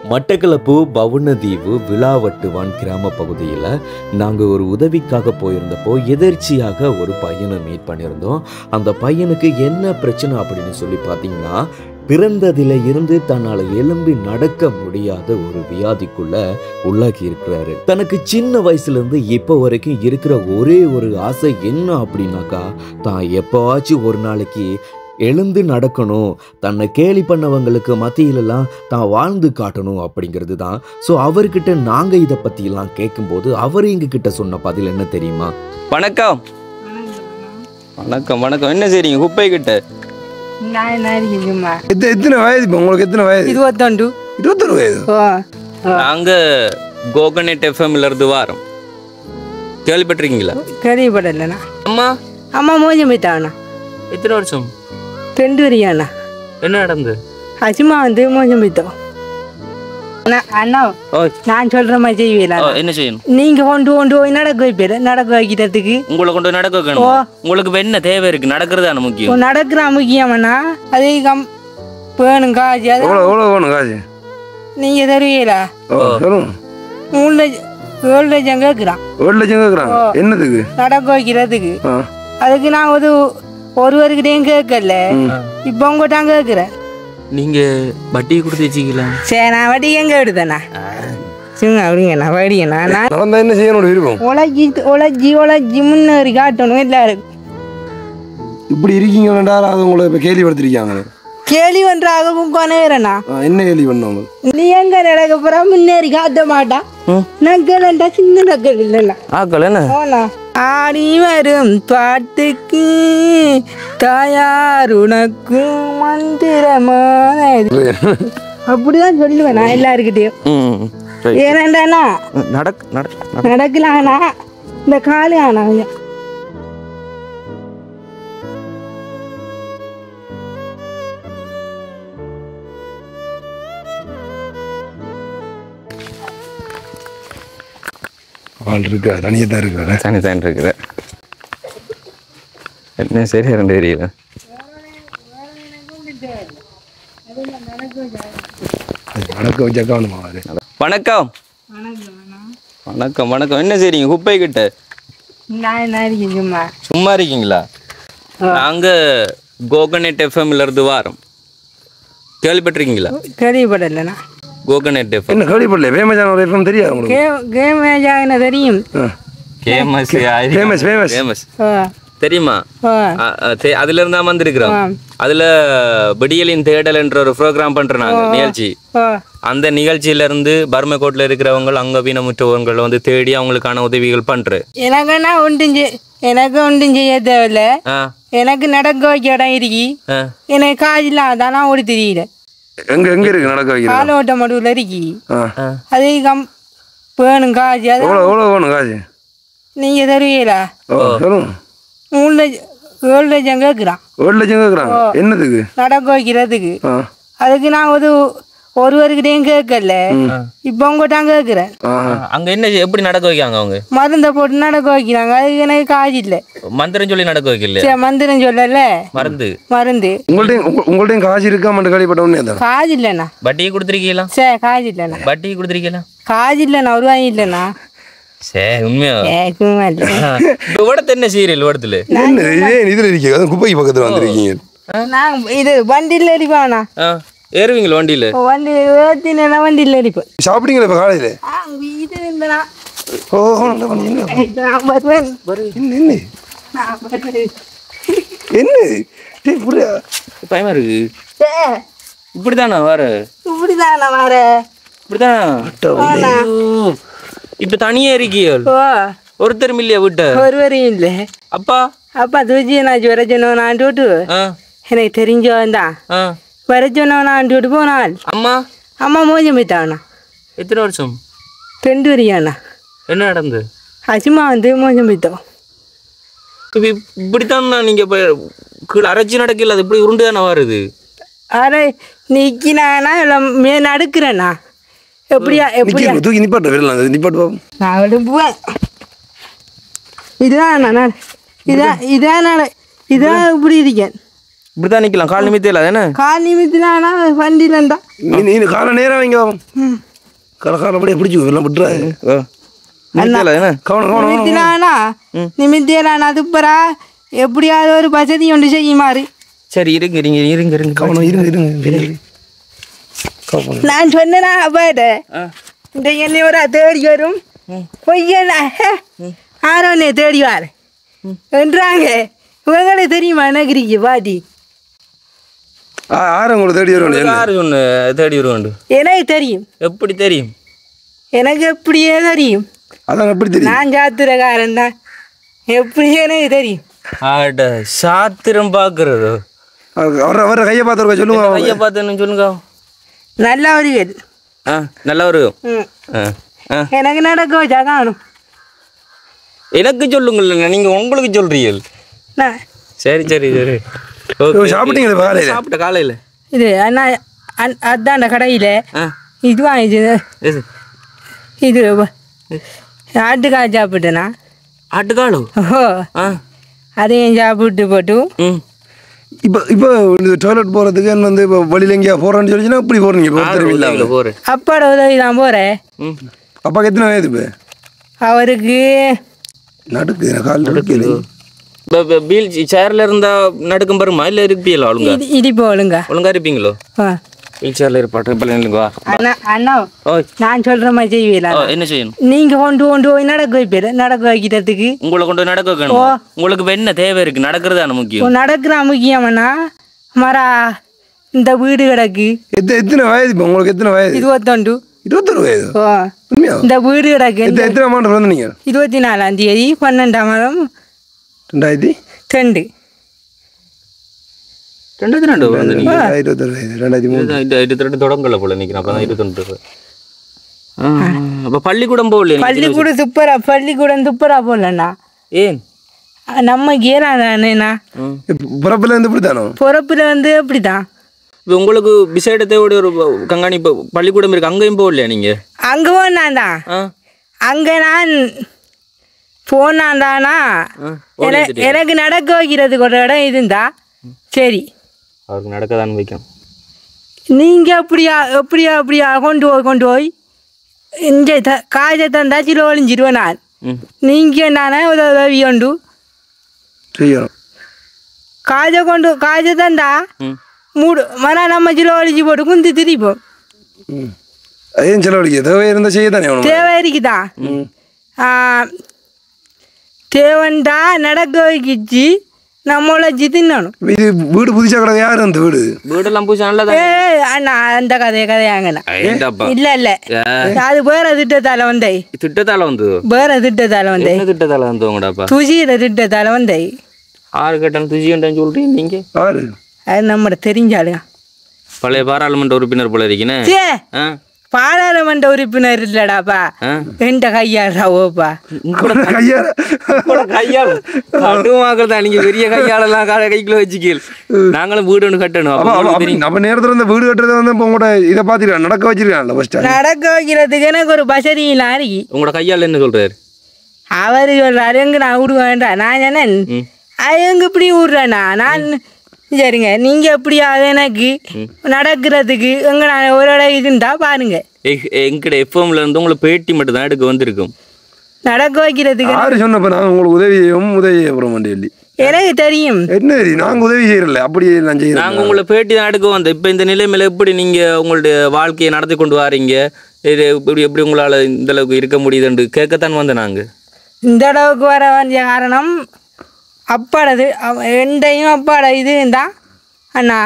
மட்டக்களப்பு பவுனதீவு விழாவட்டுவான் கிராம பகுதியில் நாங்கள் ஒரு உதவிக்காக போயிருந்தப்போ எதர்ச்சியாக ஒரு பையனை மீட் பண்ணியிருந்தோம் அந்த பையனுக்கு என்ன பிரச்சனை அப்படின்னு சொல்லி பார்த்தீங்கன்னா பிறந்ததில இருந்து தன்னால் எழும்பி நடக்க முடியாத ஒரு வியாதிக்குள்ள உள்ளாக்கி இருக்கிறாரு தனக்கு சின்ன வயசுல இருந்து இப்போ வரைக்கும் இருக்கிற ஒரே ஒரு ஆசை என்ன அப்படின்னாக்கா தான் எப்போவாச்சும் ஒரு நாளைக்கு எழுந்து நடக்கணும் தன்னை கேலி பண்ணவங்களுக்கு மத்தியிலலாம் தான் வாழ்ந்து காட்டணும் அப்படிங்கிறது தான் ஸோ அவர்கிட்ட நாங்கள் இதை பற்றியெல்லாம் கேட்கும்போது அவர் எங்ககிட்ட சொன்ன பதில் என்ன தெரியுமா வணக்கம் வணக்கம் வணக்கம் என்ன செய்றீங்க குப்பை கிட்ட நான் என்ன இருக்குமா எத்தனை எத்தனை வயது இப்போ உங்களுக்கு எத்தனை வயது இருபத்தொண்டு இருபத்தொரு வயது ஓ நாங்க கோகனெட் எஃப்எம்ல இருந்து வாரோம் கேள்விப்பட்டிருக்கீங்களா கேள்விப்படலண்ணா அம்மா அம்மா மோஜி போயிட்டாங்கண்ணா எத்தனை வருஷம் ரெண்டு வரியாண்ணா என்ன நடந்து அசுமா வந்து மோஜி போயிட்டோம் அண்ணா அண்ணா ஓ நான் சொல்ற மாதிரி செய்வீங்களா ஓ, என்ன செய்யணும் நீங்க கொண்டு கொண்டு போய் நடக்க வைப்பீர நடக்க வைக்கிறதுக்கு உங்களை கொண்டு நடக்க வைக்கணும் உங்களுக்கு இப்ப என்ன தேவை இருக்கு நடக்கிறதான முக்கியம் நடக்கிற முக்கியம்ண்ணா அதே கம் வேணும் காசு அது எவ்வளோ எவ்வளோ வேணும் காசு நீங்க தருவீங்களா ஓ சொல்லுங்க மூணு லட்சம் ஏழு லட்சம் கேட்குறான் ஒரு லட்சம் கேட்குறாங்க என்னதுக்கு நடக்க வைக்கிறதுக்கு ஆ அதுக்கு நான் ஒரு ஒருவருக்கிட்டையும் கேட்கல இப்போ உங்கள்கிட்ட கேட்குறேன் நீங்க வட்டி கொடுத்து வச்சுக்கலாம் சரி நான் வட்டி எங்கே எடுத்தேண்ணா சும்மா அப்படிங்கண்ணா வடிங்கண்ணா நான் நடந்தா என்ன செய்யணும் விருப்பம் உழைச்சி உழைச்சி உழைச்சி முன்னேறி காட்டணும் எல்லாருக்கும் இப்படி இருக்கீங்கடா அது உங்களை இப்போ கேள்விப்படுத்திருக்காங்க கேள்வி ஒன்றாக உட்காந்துறேண்ணா ஆ, என்ன கேள்வி பண்ணவங்க நீ எங்க நடக்க போற முன்னேறி காட்ட மாட்டான் நக்கலண்டா சின்ன நக்கல் இல்லைண்ணா ஆக்கள் என்ன போனா ஆடி வரும் பாட்டுக்கு தாயார் உனக்கு மந்திரமான அப்படிதான் சொல்லுவேன் நான் எல்லாருக்கிட்டையும் ம் சரி. ஏனண்டாண்ணா நடக் நடக் நடக்கலாண்ணா இந்த காலு ஆனா ஆள் இருக்கா தனியாக தான் இருக்காரு தனி தான் இருக்குது என்ன சரி ரெண்டு தெரியல அது நடக்க வச்சாக்கா வேணுமா அது வணக்கம் வணக்கம் வணக்கம் என்ன செய்றீங்க குப்பை கிட்ட நான் என்ன இருக்கேன் சும்மா சும்மா இருக்கீங்களா நாங்க கோகனெட் எஃப்எம்ல இருந்து வாரோம் கேள்விப்பட்டிருக்கீங்களா கேள்விப்படலைண்ணா கோகனெட் எஃப்எம் என்ன கேள்விப்படல ஃபேமஸான ஒரு எஃப்எம் தெரியாது உங்களுக்கு கேம் கேம் மேஜாகின தெரியும் ஃபேமஸ் Famous, famous. ஃபேமஸ் ஓ தெரியுமா ஓ அ, அ, தே- அதுல இருந்தா வந்திருக்கிறோம் ஆ. அதுல விடியலின் தேடல் என்ற ஒரு ப்ரோக்ராம் பண்றாங்க நிகழ்ச்சி ஓ அந்த நிகழ்ச்சியில இருந்து பர்மகோட்ல இருக்கிறவங்க அங்கவீனமுற்றவங்களை வந்து தேடி அவங்களுக்கான உதவிகள் பண்ற எனக்குன்னா ஒன்றும் செய் எனக்கு ஒன்றும் செய்ய தேவையில்ல ஆ எனக்கு நடக்க வைக்க இடம் இருக்கி ஆ எனக்கு காசு இல்லாதான் நான் ஓடி தெரியல எங்க எங்க இருக்கு நடக்க வைக்கிறது கால ஓட்ட மடுவில் இருக்கி ஆ ஆ. அதே கம் வேணும் காசு அது எவ்வளோ எவ்வளோ வேணும் காசு நீங்க தருவீங்களா ஓ சொல்லுங்க மூணு லட்சம் ஏழு லட்சம் கேட்குறான் ஒரு லட்சம் கேட்குறாங்க என்னதுக்கு நடக்க வைக்கிறதுக்கு ஆ அதுக்கு நான் ஒரு ஒருவருக்கிட்டையும் கேட்கல இப்போ உங்கள்கிட்ட கேட்குறேன் ஆஹா அங்க என்ன செய்- எப்படி நடக்க வைக்காங்க அவங்க மருந்தை போட்டு நடக்க வைக்கிறாங்க அதுக்கு எனக்கு காசு இல்லை மந்திரம் சொல்லி நடக்க வைக்கல சரி மந்திரம் சொல்லல மருந்து மருந்து உங்கள்ட்டையும் உங்க- உங்கள்ட்டையும் காசு இருக்காமட்டு கேள்விப்பட்ட உடனே தான் காசு இல்லைண்ணா வட்டியை கொடுத்துருக்கீங்களா சரி காசு இல்லைண்ணா வட்டியை கொடுத்துருக்கீங்களா காசு இல்லைண்ணா ஒரு வாங்கி இல்லைண்ணா சரி உண்மையா ஏ சும்மா இல்லை இப்போ ஓடத்து என்ன சீரியல் ஓடத்துல என்ன இதே இதில் இருக்கீங்க அதான் குப்பைக்கு பக்கத்தில் வந்திருக்கீங்க நான் இது வண்டியில் எரிப்பாண்ணா ஆ ஏறுவீங்களா வண்டியில வண்டி ஏற்றினா வண்டியில் எரிப்பேன் சாப்பிட்டீங்களா இப்போ காலையில் ஆ இது இல்லைண்ணா ஓ நல்லா பண்ணீங்க. நான் வருவேன் என்ன என்ன நான் வருவேன் என்ன டேய் புரியா பயமா இருக்கு சே இப்படிதானா வர இப்படிதான் நான் வர இப்படிதான் ஐயோ. இப்ப தனியா இருக்கீள் ஓ ஒருத்தர் இல்லையா விட்ட ஒருவரையும் இல்லை அப்பா அப்பா தூச்சி நான் வர சொன்னவன் நான் விட்டு ஆ எனக்கு தெரிஞ்சவன் தான் ஆ வர சொன்னவன் நான் விட்டு போனாள் அம்மா அம்மா மூஞ்சி போயிட்டாங்கண்ணா எத்தனை வருஷம் ரெண்டு வரியாண்ணா என்ன நடந்து அசுமா வந்து மூஞ்சி போயிட்டோம் இப்ப இப்படித்தான் நீங்க இப்ப கீழே அரைச்சி நடக்கல அது இப்படி உருண்டு தானே வருது அரை நிற்கினானா இல்லை மே நடுக்கிறேண்ணா எப்படியா எப்படியா நிக்க தூக்கி நிப்பாட்ட விரலாம் நிப்பாட்டு பாப்போம் நான் விடுவேன் இதுதான் நான் இதான் இதான் நான் இதான் இப்படி இருக்கேன் இப்படிதான் நிக்கலாம் கால் நிமித்தம் இல்லை என்ன கால் நிமித்தினானா வண்டியிலண்டா நீ நீ காலை நேரம் வைங்க காலை காலை அப்படியே பிடிச்சி எல்லாம் விட்டுறாது நிமித்தம் இல்லை என்ன கவனம் கவனம் நிமித்தினானா நிமித்தியலானா துப்பரா எப்படியாவது ஒரு வசதி ஒன்று செய்யுமாறு சரி இருங்க இருங்க இருங்க இருங்க கவனம் இருங்க இருங்க இருங்க. கவனம் நான் சொன்னேனா அப்பாட்ட இந்த என்னை ஒரு தேடி வரும் பொய்யல ஆரோனே தேடி வார் என்றாங்க இவங்களே தெரியுமா நகரிக்கு பாட்டி ஆ ஆறு உங்களை தேடி வருவாங்க யாரு ஒன்று தேடி வருவாண்டு எனக்கு தெரியும் எப்படி தெரியும் எனக்கு எப்படியே தெரியும் அதான் எப்படி தெரியும் நான் சாத்திரக்காரன் தான் எப்படியே எனக்கு தெரியும் ஆட சாத்திரம் பார்க்கறதோ அவரை அவரை கையை பார்த்து சொல்லுங்க ஐயா பார்த்துன்னு சொல்லுங்க நல்ல ஒரு வேல் ஆ நல்லா ஒரு ம். ஆ ஆ எனக்கு நடக்க வச்சா காணும் எனக்கு சொல்லுங்கள் நீங்கள் உங்களுக்கு சொல்றீர்கள் நான் சரி சரி சரி ஓ, ஓகே சாப்பிட்டீங்களா இப்ப காலையில சாப்பிட்ட காலையில் இது அண்ணா அந் அதாண்ட கடையில் ஆ இது வாங்கிச்சு எது இது ஆட்டுக்காய் சாப்பிட்டேனா ஆட்டுக்காலோ ஓ ஆ அதையும் சாப்பிட்டு போட்டு ம் இப்போ இப்போ இந்த டாய்லெட் போகிறதுக்கு என்ன வந்து இப்போ வழியில் எங்கேயா போகிறேன்னு சொல்லிச்சுன்னா இப்படி போகிறீங்க இப்போ ஒருத்தரும் இல்லாம இல்லை போகிறேன் அப்பாட உதவி தான் போகிறேன் ம் அப்பாக்கு எத்தனை வயது இப்போ அவருக்கு நடுக்கு எனக்கு கால் நடுக்கு இப்போ வீல் சேர்ல இருந்தா நடுக்கம் வருமா இல்லை இருப்பீங்களா ஒழுங்கா இடி இடிப்பு ஒழுங்கா ஒழுங்கா இருப்பீங்களோ ஆ. வீல் சேர்ல இருப்பாட்டு இப்போ இல்லைங்க வா அண்ணா அண்ணா ஓய் நான் சொல்கிற மாதிரி செய்வீங்களா ஓ என்ன செய்யணும் நீங்கள் கொண்டு கொண்டு போய் நடக்க வைப்பீர் நடக்க வைக்கிறதுக்கு உங்களை கொண்டு போய் நடக்க வைக்கணும் உங்களுக்கு இப்ப என்ன தேவை இருக்கு நடக்கிறது தானே முக்கியம் நடக்கிற முக்கியம்னா மரா இந்த வீடு கிடக்கு எத்தனை எத்தனை வயது இப்போ உங்களுக்கு எத்தனை வயது இருபத்தொண்டு இருபத்தொரு வயது ஓ உண்மையா இந்த வீடு கிடக்கு எத்தனை எத்தனை அமௌண்ட் வந்து நீங்கள் இருபத்தி நாலாம் தேதி பன்னெண்டாம் மாதம் ரெண்டாயிரத்தி ரெண்டு ரெண்டாயிரத்தி ரெண்டு வந்து நீங்க இருபத்தொரு வயது ரெண்டாயிரத்தி மூணு இருபத்தி ரெண்டு தொடங்கல போல நிக்கிறேன் அப்பதான் இருபத்தி அப்ப பள்ளிக்கூடம் போகலையே நீங்க? பள்ளிக்கூடம் துப்பரா பள்ளிக்கூடம் துப்பரா போடலண்ணா ஏன் நம்ம கேராண்ணா பிறப்பில் இருந்து இப்படி தானோ பிறப்புல வந்து அப்படிதான் இப்போ உங்களுக்கு விசேடத்தோட ஒரு கங்காணி இப்போ பள்ளிக்கூடம் இருக்கு அங்கேயும் போகலையா நீங்க அங்கே போனான்தான் ஆ அங்கே நான் போனான்தானா ஆ, என- எனக்கு நடக்க வைக்கிறதுக்கு ஒரு இடம் இருந்தா சரி அவருக்கு நடக்கதான் வைக்கும் நீங்கள் அப்படியா எப்படியா அப்படியா கொண்டு போய் கொண்டு போய் இந்த த காய்ச்ச தந்தா சில ஒழிஞ்சிருவேன் நான் ம் நீங்கள் நானே உதவி உண்டு செய்யணும் காய்ச்ச கொண்டு காய்ச்ச தந்தா ம் மூடு மன நம்ம சில ஒழிச்சு போட்டு குந்தி திரிப்போம் ம் அதையும் செலவழிக்க தேவை இருந்தால் செய்ய தானே வேணும் தேவை இருக்குதா ஆ, தேவன்டா நடக்க வைக்கிச்சு நம்ம உழைச்சி தின்னணும் இப்ப இது வீடு புதுசாக கிடக்கு யார் அந்த வீடு வீடெல்லாம் பூசா நல்லா ஏ அண்ணா அந்த கதையை கதையாங்கண்ணா ஏண்டாப்பா இல்ல இல்ல அது வேற திட்டத்தால வந்தே திட்டத்தால வந்து வேற திட்டத்தால வந்தே என்ன திட்டத்தால வந்து உங்கடாப்பா துசியில திட்டத்தால வந்தே ஆறு கட்டம் துஜியன்டான்னு சொல்றீங்க நீங்க யாரு அது நம்ம தெரிஞ்சாளுங்க பழைய பாராளுமன்ற உறுப்பினர் போல இருக்கீங்க சே ஆ பாராளுமன்ற உறுப்பினர் இல்லடாப்பா ஆ என்கிட்ட கையாடுறா ஓப்பா கையால கையாள் கட்டுவாக்கள் தான் நீங்க பெரிய கையாளெல்லாம் கால கைக்குள்ள வச்சுக்கீள் நாங்களும் வீடு ஒன்று கட்டணும் அப்ப அப்ப உங்களுக்கு அப்ப தெரியும். நம்ம நேரத்துல இந்த வீடு கட்டுறதை வந்து இப்போ உங்களோட இதை பார்த்துருக்கான் நடக்க வச்சிருக்கான்ல ஃபர்ஸ்ட் நடக்க வைக்கிறதுக்கு எனக்கு ஒரு பசதியெல்லாம் இருக்கு உங்களோட கையால் என்ன சொல்றாரு அவரு சொல்றாரு எங்க நான் விடுவேன்டா நான் சொன்னேன் ம். எங்க இப்படி விடுறேண்ணா நான் சரிங்க நீங்க எப்படியாவது எனக்கு நடக்கிறதுக்கு எங்க நான் ஒரு இடம் இருந்தா பாருங்க எ- எங்கிட்ட எஃப்எம்ல இருந்து உங்களை பேட்டி மட்டும் தான் எடுக்க வந்திருக்கும் நடக்க வைக்கிறதுக்கு யாரு சொன்னப்ப நாங்கள் உங்களுக்கு உதவி செய்வோம் உதவி செய்யப்படுறோம் வண்டி சொல்லி எனக்கு தெரியும் என்ன தெரியும் நாங்கள் உதவி செய்யறல அப்படி நான் செய்யறேன் நாங்க உங்களை பேட்டி தான் எடுக்க வந்தோம் இப்போ இந்த நிலைமையில எப்படி நீங்க உங்களுடைய வாழ்க்கையை நடத்தி கொண்டு வாரீங்க இது எப்படி எப்படி உங்களால இந்த அளவுக்கு இருக்க முடியுதுன்னு கேட்கத்தான் வந்தேன் நாங்க இந்த அளவுக்கு வர வேண்டிய காரணம் அப்பாடது அவ- எண்டையும் அப்பாட இது தான் அண்ணா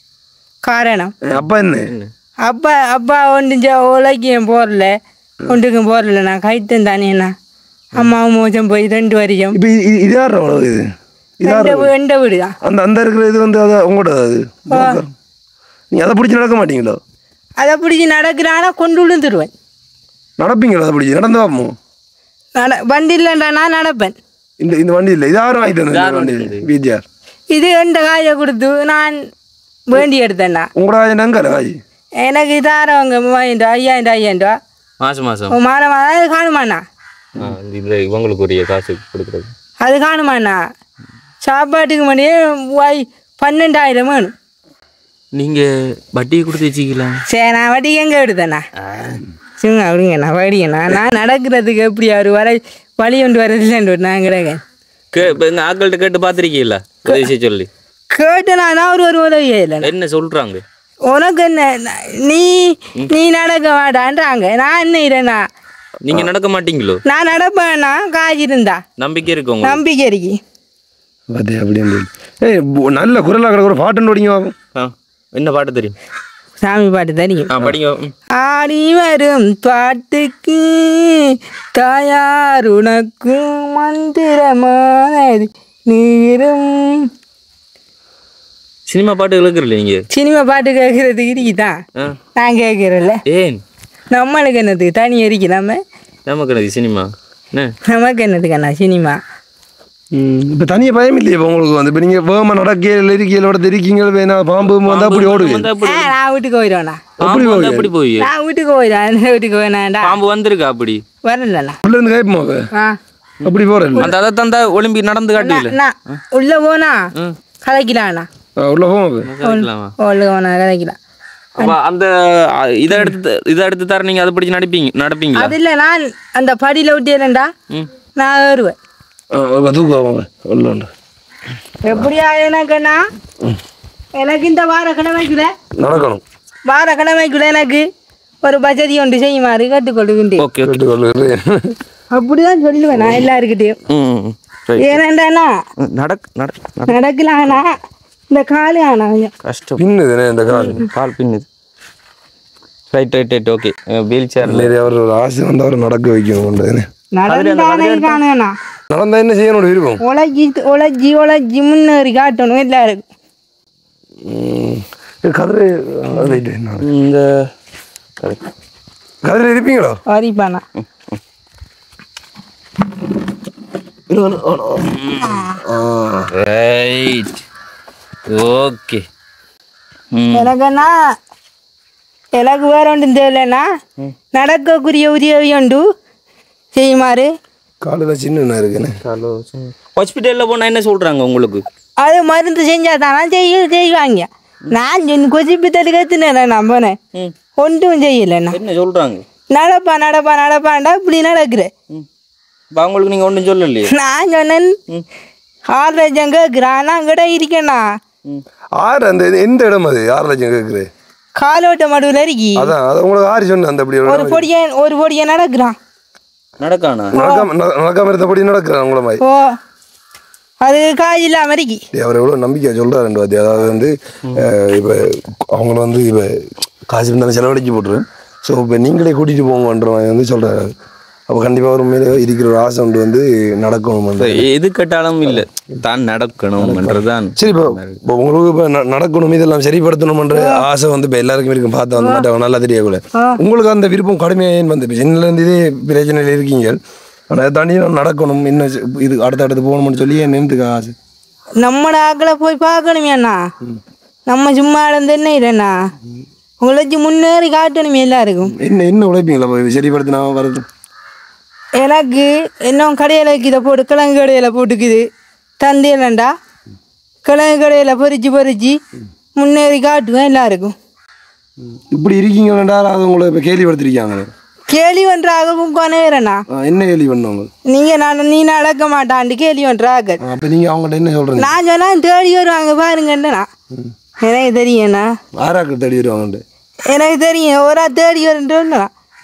காரணம் அப்பா என்ன அப்பா அப்பா ஒன்று உலக்கியம் போடல ஒன்றுக்கும் போடல நான் கைத்தன் தானேண்ணா அம்மாவும் மோசம் போய் ரெண்டு வரையும் இப்போ இது யார் அவ்வளவு இது இது யார் ரெண்டு வீ- ரெண்டு வீடு தான் அந்த அந்த இருக்கிற இது வந்து அது உங்களோட அது broker. நீங்க அதை பிடிச்சி நடக்க மாட்டீங்களோ அதை பிடிச்சி நடக்கிறானா கொண்டு விழுந்துருவேன் நடப்பீங்களோ அதை பிடிச்சி நடந்து பார்ப்போம் நட வண்டி இல்லைண்டா நான் நடப்பேன் இந்த இந்த வண்டி இல்லை இது யாரும் வாங்கிட்டு வந்தது இந்த வண்டி பிஜிஆர் இது எந்த காயை கொடுத்து நான் வேண்டி எடுத்தேன்டா உங்களோட வாங்கி அங்கே காய் எனக்கு தாரவங்க மூவாயிரம் ரூபா ஐயாயிரம் ரூபா ஐயாயிரம் ரூபா மாசம் மாசம் உன் மாதம் அது காணுமாண்ணா ஆ, இந்த இவங்களுக்கு உரிய காசு கொடுக்குறது அது காணுமாண்ணா சாப்பாட்டுக்கு மணியே வாய் பன்னெண்டாயிரம் வேணும் நீங்கள் வட்டியை கொடுத்து வச்சுக்கலாம் சரி நான் வட்டி எங்கே எடுத்தேண்ணா சும்மா அப்படிங்கண்ணா வடிங்கண்ணா நான் நடக்கிறதுக்கு எப்படி அவர் வர வழி கொண்டு வரதில்லைன்னு நான் கிடக்கேன் கே இப்போ எங்கள் ஆக்கள்கிட்ட கேட்டு பார்த்துருக்கீங்களா உதவி செய்ய சொல்லி கேட்டேனா நான் ஒரு ஒரு உதவியே இல்லைண்ணா என்ன சொல்கிறாங்க உனக்கு என்ன ந- நீ நீ நடக்க மாட்டான்றாங்க நான் என்ன இல்லைண்ணா நீங்கள் நடக்க மாட்டீங்களோ நான் நடப்பேண்ணா காய்ச்சி இருந்தா நம்பிக்கை இருக்கு உங்களுக்கு நம்பிக்கை இருக்கு பார்த்தே அப்படின்னு ஏய் பு- நல்ல குரலாக கிடக்கு ஒரு பாட்டு ஓடிங்க ஆகும் ஆ என்ன பாட்டு தெரியும் சாமி பாட்டு தெரியும் ஆ படிங்க ம். ஆடி வரும் பாட்டுக்கு தாயார் உனக்கு மந்திரமானது நீரும் சினிமா பாட்டு இழுக்கிறீல்ல நீங்கள் சினிமா பாட்டு கேட்கறதுக்கு இருக்குதான் ஆ நான் கேட்கறல ஏன் நம்மளுக்கு என்னதுக்கு தனி இருக்கு நம்ம நமக்கு என்னது சினிமா என்ன நமக்கு என்னதுக்கண்ணா சினிமா இப்போ தனியாக பயம் இல்லையே இப்போ உங்களுக்கு வந்து இப்போ நீங்கள் வேகமாக நடக்கையில் இருக்கையில் விட இருக்கீங்க வேணா பாம்பு வந்து அப்படி ஓடுவீங்க வந்து அப்படி ஆ, நான் வீட்டுக்கு போயிடுவேண்ணா பாம்பு வந்து அப்படி போய் நான் வீட்டுக்கு போயிடுவேன் அந்த வீட்டுக்கு வேணாண்டா பாம்பு வந்திருக்கா அப்படி வரலண்ணா உள்ள இருந்து கைப்பமா ஆ அப்படி போகிறேன் அந்த அதை தந்தா ஒலிம்பி நடந்து காட்டில நான் உள்ள போனா கதைக்கலாம்ண்ணா உள்ள போமா கதைக்கலாமா உள்ள போனா கதைக்கலாம் அப்ப அந்த அ, இதை எடுத்து இதை எடுத்து தர நீங்க அதை பிடிச்சு நடிப்பீங்க நடப்பீங்களா அது இல்லை நான் அந்த படியில் விட்டேன்டா ம். நான் ஏறுவேன் தூக்கம் உள்ள உண்டு எப்படியா எனக்குண்ணா எனக்கு இந்த வார கிழமைக்குள்ள நடக்கணும் வார கிழமைக்குள்ள எனக்கு ஒரு வசதி ஒன்று செய்யுமாறு கேட்டுக்கொள்ளுகின்றேன் ஓகே ஓகே கேட்டுக்கொள்ளுகிறேன் அப்படிதான் சொல்லுவேன் நான் எல்லாருக்கிட்டையும் ம் சரி ஏனண்டாண்ணா நடக் நட நட நடக்கலாம்ண்ணா இந்த காலு ஆனா கொஞ்சம் கஷ்டம் பின்னுதுனே இந்த கால் கால் பின்னுது right right right okay wheel சேர்ல நிறைய அவர் ஒரு ஆசை வந்து அவர் நடக்க வைக்கணும் நடந்தானே காணுங்கண்ணா நடந்தா என்ன செய்யணும் விருப்பம் உழைச்சி உழைச்சி உழைச்சி முன்னேறி காட்டணும் எல்லாருக்கும் கதிரை இந்த கதிரை இருப்பீங்களோ வரிப்பாண்ணா ரைட் ஓகே ம் எனக்குன்னா எனக்கு வேற ஒன்றும் தெரியலண்ணா நடக்கக்கூடிய உதவி உண்டு செய்யுமாறு காலில் சின்ன இருக்குன்னு ஹாஸ்பிட்டலில் போனால் என்ன சொல்கிறாங்க உங்களுக்கு அது மருந்து செஞ்சா தானா செய்ய செய்வாங்க நான் சொன்ன கொசிப்பித்தல் கற்றுனேன் நான் போனேன் ம் ஒன்றும் செய்யலைண்ணா என்ன சொல்கிறாங்க நடப்பா நடப்பா நடப்பாண்டா இப்படி நடக்கிறேன் ம் இப்போ அவங்களுக்கு நீங்கள் ஒன்றும் சொல்லலையே நான் சொன்னேன் ஆறு லட்சம் கேட்குறான் நான் கிட்ட இருக்கேண்ணா ம் ஆறு அந்த இது எந்த இடம் அது ஆறு லட்சம் கேட்குது காலோட்ட மடுவில் இருக்கி அதான் அது உங்களுக்கு ஆறு சொன்னேன் அந்த அப்படி ஒரு பொடியன் ஒரு பொடியன் நடக்கிறான் நடக்கானா நடக்காம நட- நடக்காம இருந்தபடி நடக்கிறான் உங்கள மாதிரி ஓ அது காய் இல்லாம இருக்கி டேய், அவர் எவ்வளோ நம்பிக்கை சொல்கிறார் ரெண்டு வாத்தி அதாவது வந்து இப்போ அவங்கள வந்து இப்போ காசு இருந்தாலும் செலவழிச்சு போட்டுருவேன் ஸோ இப்போ நீங்களே கூட்டிகிட்டு போங்கன்ற மாதிரி வந்து சொல்கிறாரு அப்போ கண்டிப்பாக ஒரு மேலே இருக்கிற ஒரு ஆசை உண்டு வந்து நடக்கணும்ன்ற எது கேட்டாலும் இல்லை தான் நடக்கணும்ன்றதுதான் சரி இப்போ இப்போ உங்களுக்கு இப்போ ந- நடக்கணும் இதெல்லாம் சரிப்படுத்தணும்ன்ற ஆசை வந்து இப்போ எல்லாருக்கும் இருக்கும் பார்த்து வந்து மாட்டாங்க நல்லா தெரியக்கூட உங்களுக்கு அந்த விருப்பம் கடுமையாக ஏன் வந்து இப்போ சின்னலேருந்து இதே பிரச்சனையில் இருக்கீங்க ஆனால் அதை தாண்டி நான் நடக்கணும் இன்னும் சி- இது அடுத்த அடுத்து போகணும்னு சொல்லி என் நினைத்துக்க ஆசை நம்ம ஆக்களை போய் பார்க்கணுமே அண்ணா நம்ம சும்மா இருந்து என்ன இல்லைண்ணா உழைச்சி முன்னேறி காட்டணுமே எல்லாருக்கும் என்ன என்ன உழைப்பீங்களா இப்போ சரிப்படுத்தினா வருது எனக்கு இன்னும் கடையில் இதை போட்டு கிழங்கு கடையில் போட்டுக்குது தந்தையிலண்டா கிழங்கு கடையில் பொறிச்சு பொறிச்சு முன்னேறி காட்டுவேன் எல்லாருக்கும் இப்படி இருக்கீங்க வேண்டாம் அது உங்களை இப்போ கேள்விப்படுத்திருக்காங்க கேள்வி ஒன்றாகவும் கொனையறண்ணா என்ன கேள்வி பண்ணுவாங்க நீங்கள் நான் நீ நடக்க மாட்டான்ட்டு கேள்வி ஒன்றாக அப்போ நீங்கள் அவங்கள்ட்ட என்ன சொல்கிறீங்க நான் சொன்னா தேடி வருவாங்க பாருங்கண்ணா எனக்கு தெரியும்ண்ணா ஆறாக்கள் தேடி வருவாங்கன்ட்டு எனக்கு தெரியும் ஒரு ஆள் தேடி வருன்றா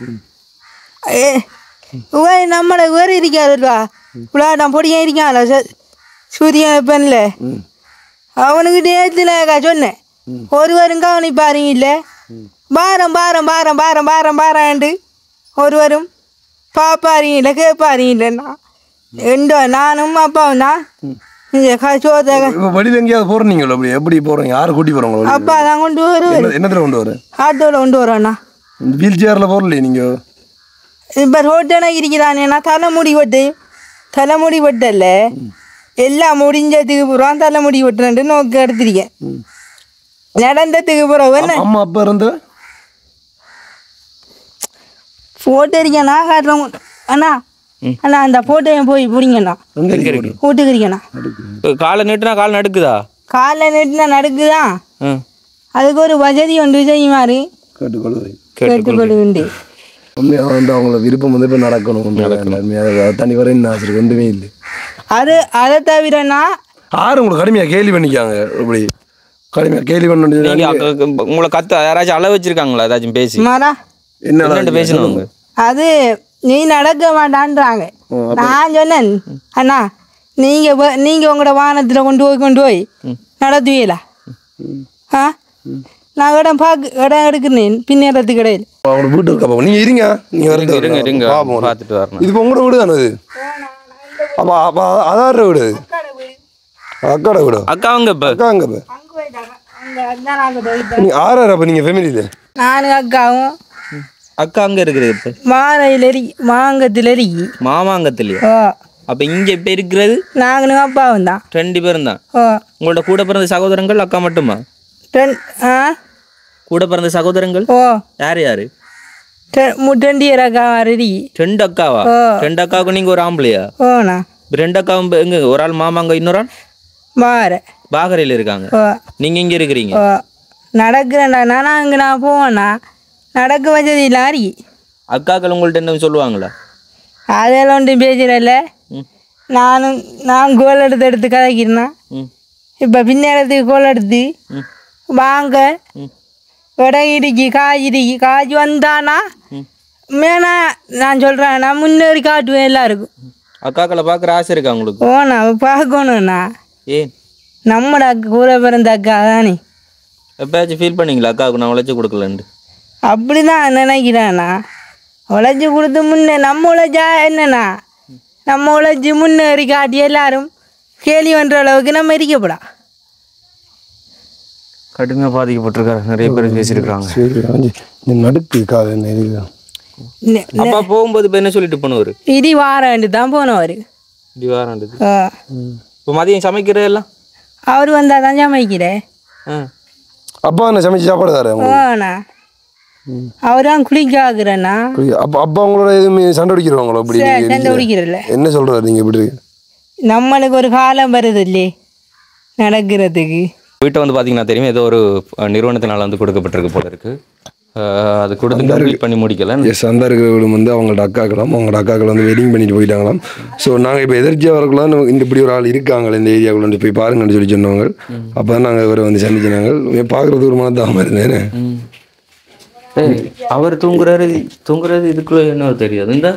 ஏ உவ நம்மளை வேறு இருக்காருல்வா விளையாட்டம் பொடியும் இருக்கான்ல ச- சூரியன் பெண்ல அவனுக்கு நேரத்தில் சொன்னேன் ஒருவரும் கவனிப்பாருங்க இல்லை பாரம் பாரம் பாரம் பாரம் பாரம் பாராண்டு ஒருவரும் பாப்பாருங்க இல்லை கேட்பாருங்க இல்லைண்ணா எண்டோ நானும் அப்பாவும் தான் இந்த கச்சோத இப்போ வெளியில் எங்கேயாவது போகிறீங்களோ அப்படி எப்படி போகிறீங்க யாரை கூட்டி போகிறவங்க அப்பா தான் கொண்டு வருவார் என்னத்தில் கொண்டு வர ஆட்டோவில் கொண்டு வரோண்ணா வீல் சேரில் போகலையே நீங்கள் இப்போ ரோட்டனை இருக்கிறானேண்ணா தலைமுடி வெட்டு தலைமுடி வெட்டல எல்லாம் முடிஞ்சதுக்கு பிறகு தலைமுடி வெட்டுறேன்ட்டு நோக்கி எடுத்திருக்கேன் நடந்ததுக்கு பிறகு என்ன அம்மா அப்பா இருந்த ஃபோட்டோ இருக்கேண்ணா காட்டுறோம் அண்ணா அண்ணா அந்த ஃபோட்டோயை போய் பிடிங்கண்ணா எங்கே இருக்கு வீட்டுக்கு இருக்கேண்ணா காலை நீட்டுனா கால் நடுக்குதா காலில் நெட்டினா நடக்குதான் ம் அதுக்கு ஒரு வசதி ஒன்று செய்யுமாறு கேட்டுக்கொள்வது கேட்டுக்கொள்ளுண்டு உண்மையாக வந்து அவங்கள விருப்பம் வந்து இப்போ நடக்கணும் உண்மையாக தனி வரை என்ன ஆசை இருக்கு, ஒன்றுமே இல்லை அது அதை தவிரனா ஆறு உங்களுக்கு கடுமையாக கேள்வி பண்ணிக்காங்க இப்படி கடுமையாக கேள்வி பண்ணி நீங்க அக்க- உங்களை கத்த யாராச்சும் அளவு வச்சிருக்காங்களா ஏதாச்சும் பேசி மாறா என்ன என்னண்டு பேசணும் அது நீ நடக்க மாட்டான்றாங்க நான் சொன்னேன் அண்ணா நீங்க வ- நீங்க உங்களோட வாகனத்துல கொண்டு போய் கொண்டு போய் நடத்துவீங்களா ஆ நான் இடம் பார்க்க இடம் எடுக்கிறேன் பின்னேறத்து கிடையாது அவங்க வீட்டு இருக்கா பாப்போம். நீங்க இருங்க நீங்க வரது இருங்க இருங்க பாப்போம் பார்த்துட்டு வரணும் இது இப்போ உங்களோட வீடு தானே இது அப்போ அப்போ அதார வீடு அது. அக்காட வீடு அக்கா அவங்க இப்ப அக்கா அங்க இப்போ அங்கே போயிட்டாங்க அங்கே அதான் நாங்கள் போயிட்டோம் நீங்க ஆறாரு அப்போ நீங்கள் ஃபேமிலியில் நானும் அக்காவும் அக்கா அங்க இருக்குது இப்ப மாலையில் எரி மாங்கத்தில் எரிக்கி மாமாங்கத்திலயா ஓ அப்ப இங்க இப்ப இருக்கிறது நாங்களும் அப்பாவும் தான் ரெண்டு பேரும் தான் ஓ உங்களோட கூட பிறந்த சகோதரங்கள் அக்கா மட்டுமா ரெண்டு ஆ கூட பிறந்த சகோதரங்கள் ஓ யார் யாரு ரெ- மு- ரெண்டு இயர் அக்கா மாதிரி ரெண்டு அக்காவா ஓ. ரெண்டு அக்காவுக்கு நீங்க ஒரு ஆம்பளையா ஓண்ணா இப்ப ரெண்டு அக்காவும் இப்ப எங்க ஒரு ஆள் மாமாங்க இன்னொரு ஆள் வார பாகரையில் இருக்காங்க ஓ நீங்க இங்க இருக்கிறீங்க ஓ நடக்கிறேன்டா நான் அங்கே நான் போவேண்ணா நடக்க வச்சது லாரி அக்காக்கள் உங்கள்ட்ட என்ன சொல்லுவாங்களா அதெல்லாம் ஒன்றும் பேசுகிறல்ல ம். நானும் நான் கோல் எடுத்து எடுத்து கதைக்கிறேன்னா ம் இப்போ பின்னேரத்துக்கு கோல் எடுத்து ம். வாங்க ம். விடை இடிக்கி காய் இடிக்கி காய்ச்சி வந்தானா ம். மேனா நான் சொல்கிறேன் நான் முன்னேறி காட்டுவேன் எல்லாருக்கும் அக்காக்களை பார்க்குற ஆசை இருக்கா உங்களுக்கு ஓண்ணா பார்க்கணுண்ணா ஏன் நம்மட அக்கா கூட பிறந்த அக்கா தானே எப்பயாச்சும் ஃபீல் பண்ணீங்களா அக்காவுக்கு நான் உழைச்சி கொடுக்கலன்ட்டு அப்படி தான் நினைக்கிறேண்ணா உழைச்சி கொடுத்து முன்னே நம்ம உழைச்சா என்னண்ணா நம்ம உழைச்சி முன்னேறி காட்டி எல்லாரும் கேலி பண்ணுற அளவுக்கு நம்ம இருக்கப்படா கடுமையாக பாதிக்கப்பட்டிருக்காரு நிறைய பேர் பேசியிருக்காங்க சரி ஆஞ்சி இந்த நடுக்கு காது என்ன இருக்குது நெ- அப்பா போகும்போது இப்போ என்ன சொல்லிட்டு போனவர் இடி வாரண்டு தான் போனவர் இப்படி வாராண்டது இப்போ மதியம் சமைக்கிறது எல்லாம் அவர் வந்தால் தான் சமைக்கிறேன் ஆ அப்பா என்ன சமைச்சு சாப்பாடு தாரு உங்களுக்கு ஓண்ணா அவர் தான் குளிக்க ஆகுறேண்ணா அப்பா அப்பா உங்களோட எதுவுமே சண்டை அடிக்கிறவங்களோ அப்படி நீங்க சண்டை பிடிக்கிறல்ல என்ன சொல்றாரு நீங்க இப்படி நம்மளுக்கு ஒரு காலம் வருது இல்லையே நடக்கிறதுக்கு வீட்டை வந்து பார்த்தீங்கன்னா தெரியும் ஏதோ ஒரு அஹ், நிறுவனத்தினால வந்து கொடுக்கப்பட்டிருக்கு போல இருக்கு அஹ், அது கொடுத்து கம்ப்ளீட் பண்ணி முடிக்கல எஸ் அந்த இருக்கிற வீடு வந்து அவங்களோட அக்காக்களாம் அவங்களோட அக்காக்கள் வந்து வெட்டிங் பண்ணிட்டு போயிட்டாங்களாம் ஸோ நாங்கள் இப்போ எதிர்ச்சியாக வரக்குலாம் இந்த இப்படி ஒரு ஆள் இருக்காங்க இந்த ஏரியாக்குள்ள வந்து போய் பாருங்கன்னு சொல்லி சொன்னவங்க அப்போ தான் நாங்கள் இவரை வந்து சந்திச்சினாங்க பார்க்குறதுக்கு ஒரு மாதிரி தான் இருந்தேன் ஏய், அவர் தூங்குறாரு தூங்குறது இதுக்குள்ள என்ன தெரியாது இந்த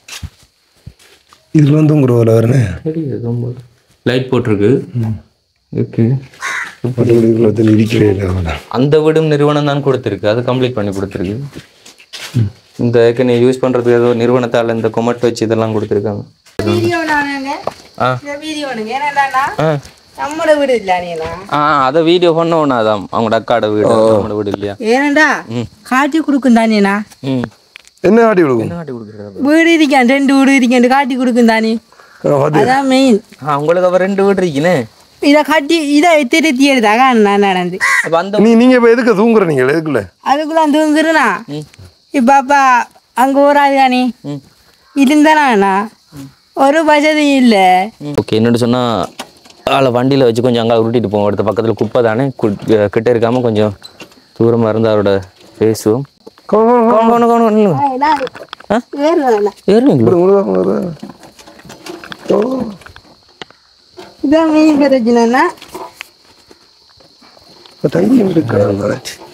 இதுல வந்து உங்க ஒரு வரனே தெரியுது லைட் போட்டிருக்கு ஓகே இதுக்குள்ள இருக்கவே இல்லை அவனை. அந்த வீடும் நிறுவனம் தான் கொடுத்துருக்கு அது கம்ப்ளீட் பண்ணி கொடுத்துருக்கு இந்த ஏற்கனவே யூஸ் பண்ணுறதுக்கு ஏதோ நிறுவனத்தால் இந்த கொமட் வச்சு இதெல்லாம் கொடுத்துருக்காங்க வீடியோ நானுங்க ஆ வீடியோ ஏன்னா ஆ நம்மளோட வீடு இல்லையா ஆ அதை வீடியோ பண்ண அதான் அவங்களோட அக்காட வீடு நம்மளோட வீடு இல்லையா ஏனண்டா காட்டி கொடுக்கும் தானேண்ணா ம் என்ன ஆட்டி விடுக்கும் காட்டி கொடுக்குறது வீடு இருக்கான் ரெண்டு வீடு இருக்கேன் காட்டி கொடுக்கும் தானே பார்த்து அதான் மெயின் ஆ உங்களுக்கு அவர் ரெண்டு வீடு இருக்குனே இதை கட்டி இதை திருத்தி எடுத்தாக நான் நடந்து அப்போ அந்த நீ நீங்க இப்போ எதுக்கு தூங்குற நீங்க எதுக்குள்ள அதுக்குள்ள தூங்குறேண்ணா ம். இப்போ அப்பா அங்கே ஓராது தானே ம் இருந்தானா ஒரு வசதி இல்லை ஓகே என்னோட சொன்னால் ஆளை வண்டியில் வச்சு கொஞ்சம் அங்கே உருட்டிட்டு போவோம் அடுத்த பக்கத்தில் குப்பை தானே கு- கிட்ட இருக்காமல் கொஞ்சம் தூரமாக இருந்து அவரோட பேசுவோம் கவுன் கவுன் கவுன் நில்லுங்க. ஏறுவீங்களா இதான் மெயின் பிரச்சனைண்ணா தங்கியும் இருக்கிறாங்க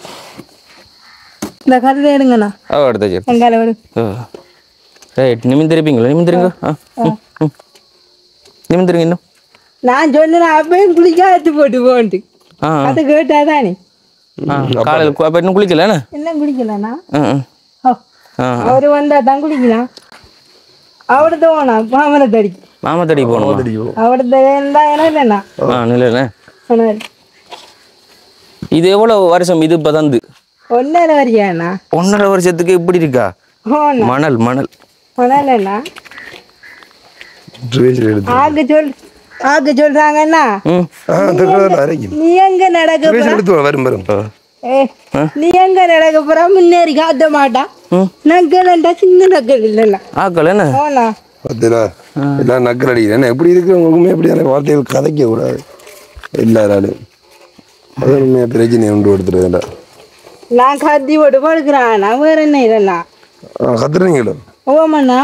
இந்த கருதை எடுங்கண்ணா ஆ அடுத்த சரி எங்கால வரும் ரைட் நிமிந்திருப்பீங்களா நிமிந்திருங்க ஆ ம், ம். நிமிந்திருங்க இன்னும் நான் சொன்னேன் அப்பயும் குளிக்காத்து போட்டு போன்ட்டு ஆ அதை கேட்டாதானே ஆ காலையில் அப்போ இன்னும் குளிக்கலண்ணே என்ன குளிக்கலண்ணா ஆ ஆ. ஓ, ஆ அவரு வந்தா தான் குளிக்கலாம் அவடத்த போனா மாமனை தடி மாமத்தடி போகணும் அவடத்த இருந்தா என்ன இல்லைண்ணா ஆ நில்லண்ணே சொன்னாரு இது எவ்வளோ வருஷம் இது இப்போ தந்து ஒன்னரை வரியாண்ணா ஒன்றரை வருஷத்துக்கு இப்படி இருக்கா ஓண்ணா மணல் மணல் ஒன்னலண்ணா ட்ரேஸில் எடுத்து ஆக சொல் ஆக சொல்றாங்கண்ணா ம் ஆ தக்கதான் அரைக்கும் நீ எங்க நடக்க போற ட்ரேஸில் எடுத்து வா, வரும் வரும் ஏ நீ எங்க நடக்க போற முன்னேறி காட்ட மாட்டா ம். நக்கலண்டா சின்ன நக்கல் இல்லைண்ணா ஆக்கல் என்ன ஓண்ணா பார்த்தீங்களா எல்லாம் நக்கல் அடிக்கிறேன் என்ன எப்படி இருக்கு உங்களுக்குமே எப்படி அந்த வார்த்தைகள் கதைக்க கூடாது எல்லாராலும் அது உண்மையாக பிரச்சனை உண்டு கொடுத்துருதுடா நான் கத்தி போட்டு படுக்கிறேன் நான் வேற என்ன இதெல்லாம் கத்துறீங்களோ ஓமண்ணா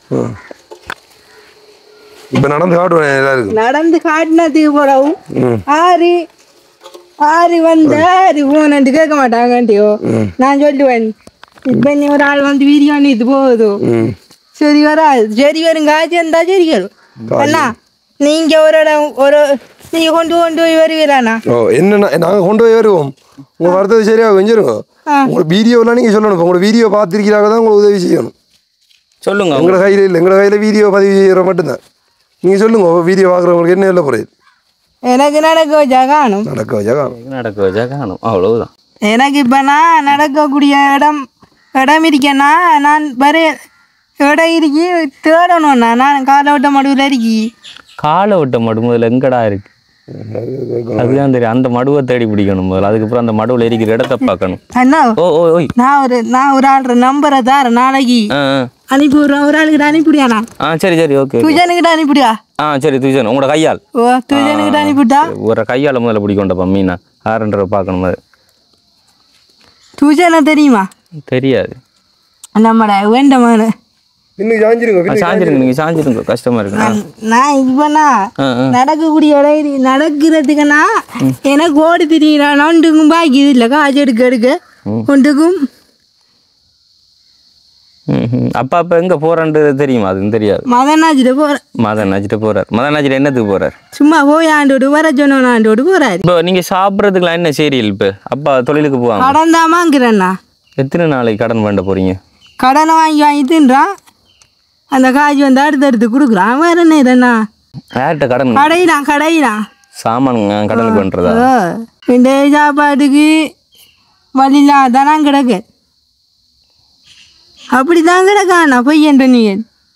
இப்போ நடந்து காட்டுவேன் எல்லாருக்கும் நடந்து காட்டினதுக்கு போடவும் ம் ஆறு ஆறு வந்து ஆறு போனன்ட்டு கேட்க மாட்டாங்கன்ட்டியோ நான் சொல்லுவேன் இப்போ நீ ஒரு ஆள் வந்து வீடியோ இது போகுது ம் சரி வராது சரி வரும் காய்ச்சி இருந்தா சரி வரும் அண்ணா நீங்க ஒரு இடம் ஒரு நீங்க கொண்டு கொண்டு போய் வருவீராண்ணா ஓ என்னண்ணா நாங்கள் கொண்டு போய் வருவோம் உங்கள் வரத்தது சரியாக கொஞ்சிருங்க ஆ. உங்களோட வீடியோலாம் நீங்கள் சொல்லணும் இப்போ உங்களோட வீடியோ பார்த்துருக்கிறாங்க தான் உங்களுக்கு உதவி செய்யணும் சொல்லுங்க எங்களோட கையில் இல்லை எங்களோட கையில் வீடியோ பதிவு செய்கிற மட்டும்தான் நீங்கள் சொல்லுங்க வீடியோ பார்க்குறவங்களுக்கு என்ன இல்லை குறையுது எனக்கு நடக்க வச்சா காணும் நடக்க வச்சா காணும். நடக்க வச்சா காணும் அவ்வளவுதான் எனக்கு இப்போ நான் நடக்கக்கூடிய இடம் இடம் இருக்கேன்னா நான் வர இடம் இருக்கி தேடணும்ண்ணா நான் காலோட்ட மடுவில் இருக்கி காலை விட்ட மடு முதல்ல எங்கடா இருக்கு அதுதான் தெரியும் அந்த மடுவை தேடி பிடிக்கணும் முதல்ல அதுக்கப்புறம் அந்த மடுவில் இருக்கிற இடத்த பார்க்கணும் அண்ணா ஓ ஓ ஓய் நான் ஒரு நான் ஒரு ஆள் நம்பரை தரேன் நாளைக்கு ஆ ஆ. அனுப்பி விட்றேன் ஒரு ஆளுக்கிட்ட அனுப்பிவிடியாண்ணா ஆ சரி சரி ஓகே துஜனுக்கிட்ட அனுப்பிவிடியா ஆ சரி துஜன் உங்களோட கையால் ஓ துஜனுக்கிட்ட அனுப்பிவிட்டா ஒரு கையால் முதல்ல பிடிக்கொண்டப்பா மீனா ஆறுன்ற பார்க்கணும் அது துஜனை தெரியுமா தெரியாது நம்மட வேண்டமான இன்னும் சாஞ்சிருங்க ஆ, சாஞ்சிருங்க நீங்கள் சாஞ்சிருங்க கஷ்டமா இருக்கு ஆ. நான் இப்பனா ஆ ஆ நடக்கக்கூடிய இடம் இது. நடக்கிறதுக்குன்னா எனக்கு ஓடி திரியிறான் ஒன்றுக்கும் பாக்கி இது இல்லை காசு எடுக்க எடுக்க ஒன்றுக்கும் ம், ம். அப்பா அப்போ எங்கே போகிறான்றது தெரியுமா அதுவும் தெரியாது மதனாச்சிட்ட போற மதன் நாச்சிட்ட போகிறார் மதன் நாச்சிட்ட என்னத்துக்கு போகிறார் சும்மா போய் ஆண்டோடு வர சொன்னோம் ஆண்டோடு போறாரு இப்போ நீங்கள் சாப்பிட்றதுக்குலாம் என்ன சீரியல் இப்போ அப்பா தொழிலுக்கு போவாங்க கடன் தாமாங்கிறண்ணா எத்தனை நாளைக்கு கடன் பண்ண போகிறீங்க கடனை வாங்கி வாங்கி தின்றான் அந்த காசு வந்து அடுத்து அடுத்து கொடுக்குறான் வேற என்ன இதண்ணா யார்கிட்ட கடன் கடையிடான் கடையிடான் சாமானுங்க கடனுக்கு பண்ணுறதா ஓ இந்த சாப்பாட்டுக்கு வழியில்லாதான் கிடக்கு அப்படிதான் கிடக்காண்ணா பொய்யன்ற நீ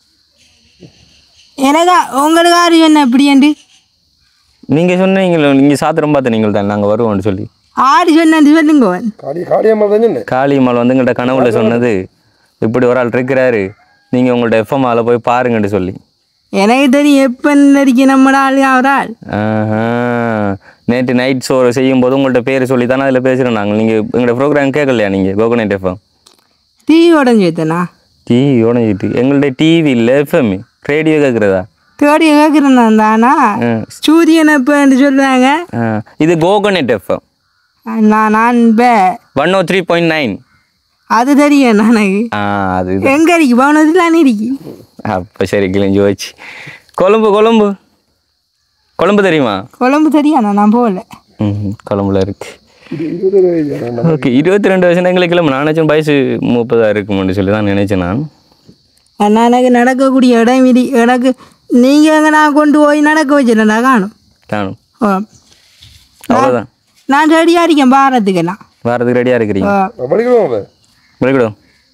எனக்கா உங்களுக்கு யாரு சொன்ன இப்படியண்டு நீங்கள் சொன்னீங்களோ நீங்கள் சாத்திரம் பார்த்து நீங்கள் தான் நாங்கள் வருவோம்னு சொல்லி ஆடு சொன்னு சொல்லுங்க காடி காடியம்மா தான் சொன்னேன் காளியம்மாள் வந்து எங்கள்கிட்ட கனவுல சொன்னது இப்படி ஒரு ஆள் இருக்கிறாரு நீங்கள் உங்கள்ட்ட எஃப்எம்ஆல போய் பாருங்கன்னு சொல்லி எனக்கு தெரியும் எப்போ நடிக்க நம்ம ஆள் அவர் ஆள் ஆஹா. நேற்று நைட் ஷோ செய்யும் போது உங்கள்ட்ட பேர் சொல்லி தானே அதில் பேசுகிறோம் நாங்கள் நீங்கள் எங்களோட ப்ரோக்ராம் கேட்கலையா நீங்கள் கோகனட் எஃப்எம் டிவி உடஞ்சி வைத்தனா டிவி உடஞ்சிட்டு எங்கள்ட்ட டிவி இல்லை எஃப்எம் ரேடியோ கேட்குறதா தேடி கேட்குறேன் தானா சூரியன் எப்போன்னு சொல்லுவாங்க இது கோகனட் எஃப்எம் நான் நான் இப்போ one o three point nine அது தெரியும் எனக்கு ஆ அது எங்கே இருக்கு பவனத்தில் இருக்கு அப்போ சரி கிழிஞ்சு வச்சு கொழம்பு கொழம்பு கொழம்பு தெரியுமா குழம்பு தெரியாண்ணா நான் போகல ம் கொழம்புல இருக்கு ஓகே இருபத்தி ரெண்டு வயசு எங்களுக்கு இல்லை நான் நினச்சேன் வயசு முப்பதாக இருக்கும்னு சொல்லி தான் நினைச்சேன் நான் அண்ணா எனக்கு நடக்கக்கூடிய இடம் இடி எனக்கு நீங்கள் எங்கே நான் கொண்டு போய் நடக்க வச்சிடண்டா காணும் காணும் ஓ அவ்வளோதான் நான் ரெடியாக இருக்கேன் பாரத்துக்கெல்லாம் வாரத்துக்கு ரெடியாக இருக்கிறீங்க ஓ படிக்கிறோம் அப்போ விளக்கிடும்